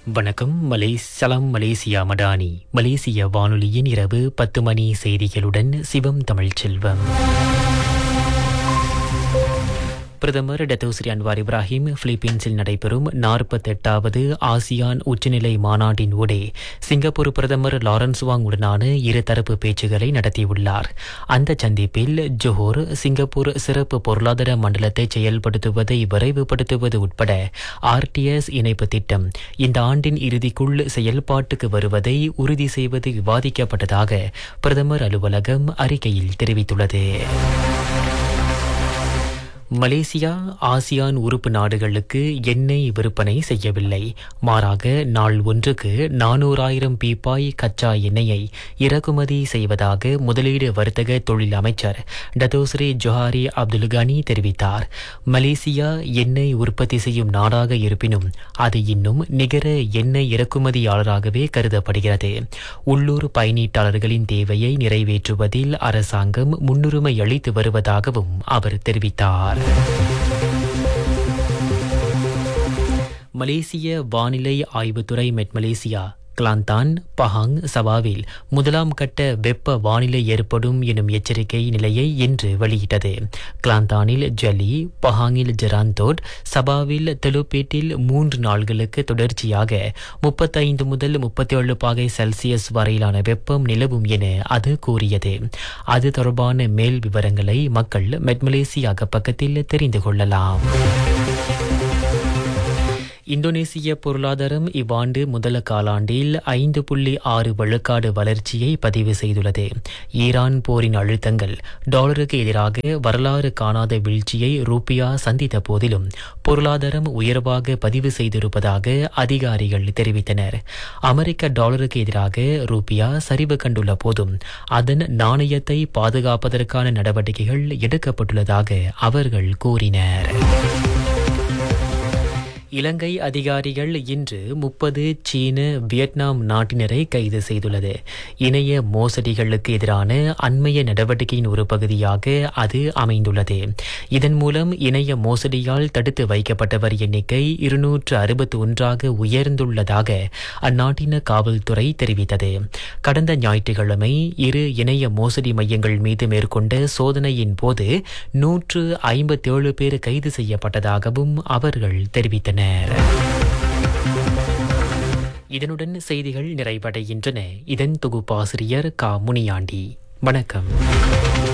வணக்கம் மலேஸ் சலாம் மலேசியா மடானி மலேசிய வானொலியின் இரவு பத்து மணி செய்திகளுடன் சிவம் தமிழ் செல்வம் பிரதமர் டத்தோஸ்ரீ அன்வார் இப்ராஹிம் பிலிப்பீன்ஸில் நடைபெறும் நாற்பத்தெட்டாவது ஆசியான் உச்சநிலை மாநாட்டின் ஊடே சிங்கப்பூர் பிரதமர் லாரன்ஸ் வாங் உடனான இருதரப்பு பேச்சுகளை நடத்தியுள்ளார் அந்த சந்திப்பில் ஜோஹோர் சிங்கப்பூர் சிறப்பு பொருளாதார மண்டலத்தை செயல்படுத்துவதை விரைவுபடுத்துவது உட்பட ஆர்டிஎஸ் இணைப்பு திட்டம் இந்த ஆண்டின் இறுதிக்குள் செயல்பாட்டுக்கு வருவதை உறுதி செய்வது விவாதிக்கப்பட்டதாக பிரதமர் அலுவலகம் அறிக்கையில் தெரிவித்துள்ளது மலேசியா ஆசியான் உறுப்பு நாடுகளுக்கு எண்ணெய் விற்பனை செய்யவில்லை மாறாக நாள் ஒன்றுக்கு நானூறாயிரம் பீப்பாய் கச்சா எண்ணெயை இறக்குமதி செய்வதாக முதலீடு வர்த்தக தொழில் அமைச்சர் டதோஸ்ரீ ஜொஹாரி அப்துல் கனி தெரிவித்தார் மலேசியா எண்ணெய் உற்பத்தி செய்யும் நாடாக இருப்பினும் அது இன்னும் நிகர எண்ணெய் இறக்குமதியாளராகவே கருதப்படுகிறது உள்ளூர் பயணீட்டாளர்களின் தேவையை நிறைவேற்றுவதில் அரசாங்கம் முன்னுரிமை அளித்து வருவதாகவும் அவர் தெரிவித்தார் மலேசிய வானிலை ஆய்வுத்துறை மெட் மலேசியா கிளாந்தான் பஹாங் சவாவில் முதலாம் கட்ட வெப்ப வானிலை ஏற்படும் எனும் எச்சரிக்கை நிலையை இன்று வெளியிட்டது கிளாந்தானில் ஜலி பஹாங்கில் ஜெராந்தோட் சபாவில் தெலுப்பேட்டில் மூன்று நாள்களுக்கு தொடர்ச்சியாக முப்பத்தைந்து முதல் முப்பத்தி ஏழு பாகை செல்சியஸ் வரையிலான வெப்பம் நிலவும் என அது கூறியது அது தொடர்பான மேல் விவரங்களை மக்கள் மெட்மலேசிய அகப்பக்கத்தில் தெரிந்து கொள்ளலாம் இந்தோனேசிய பொருளாதாரம் இவ்வாண்டு முதல காலாண்டில் ஐந்து புள்ளி ஆறு விழுக்காடு வளர்ச்சியை பதிவு செய்துள்ளது ஈரான் போரின் அழுத்தங்கள் டாலருக்கு எதிராக வரலாறு காணாத வீழ்ச்சியை ரூபியா சந்தித்த போதிலும் பொருளாதாரம் உயர்வாக பதிவு செய்திருப்பதாக அதிகாரிகள் தெரிவித்தனர் அமெரிக்க டாலருக்கு எதிராக ரூபியா சரிவு கண்டுள்ள போதும் அதன் நாணயத்தை பாதுகாப்பதற்கான நடவடிக்கைகள் எடுக்கப்பட்டுள்ளதாக அவர்கள் கூறினர் இலங்கை அதிகாரிகள் இன்று முப்பது சீன வியட்நாம் நாட்டினரை கைது செய்துள்ளது இணைய மோசடிகளுக்கு எதிரான அண்மைய நடவடிக்கையின் ஒரு பகுதியாக அது அமைந்துள்ளது இதன் மூலம் இணைய மோசடியால் தடுத்து வைக்கப்பட்டவர் எண்ணிக்கை இருநூற்று அறுபத்தி ஒன்றாக உயர்ந்துள்ளதாக அந்நாட்டின காவல்துறை தெரிவித்தது கடந்த ஞாயிற்றுக்கிழமை இரு இணைய மோசடி மையங்கள் மீது மேற்கொண்ட சோதனையின் போது நூற்று ஐம்பத்தேழு பேர் கைது செய்யப்பட்டதாகவும் அவர்கள் தெரிவித்தனர் இதனுடன் செய்திகள் நிறைவடைகின்றன இதன் தொகுப்பாசிரியர் கா முனியாண்டி வணக்கம்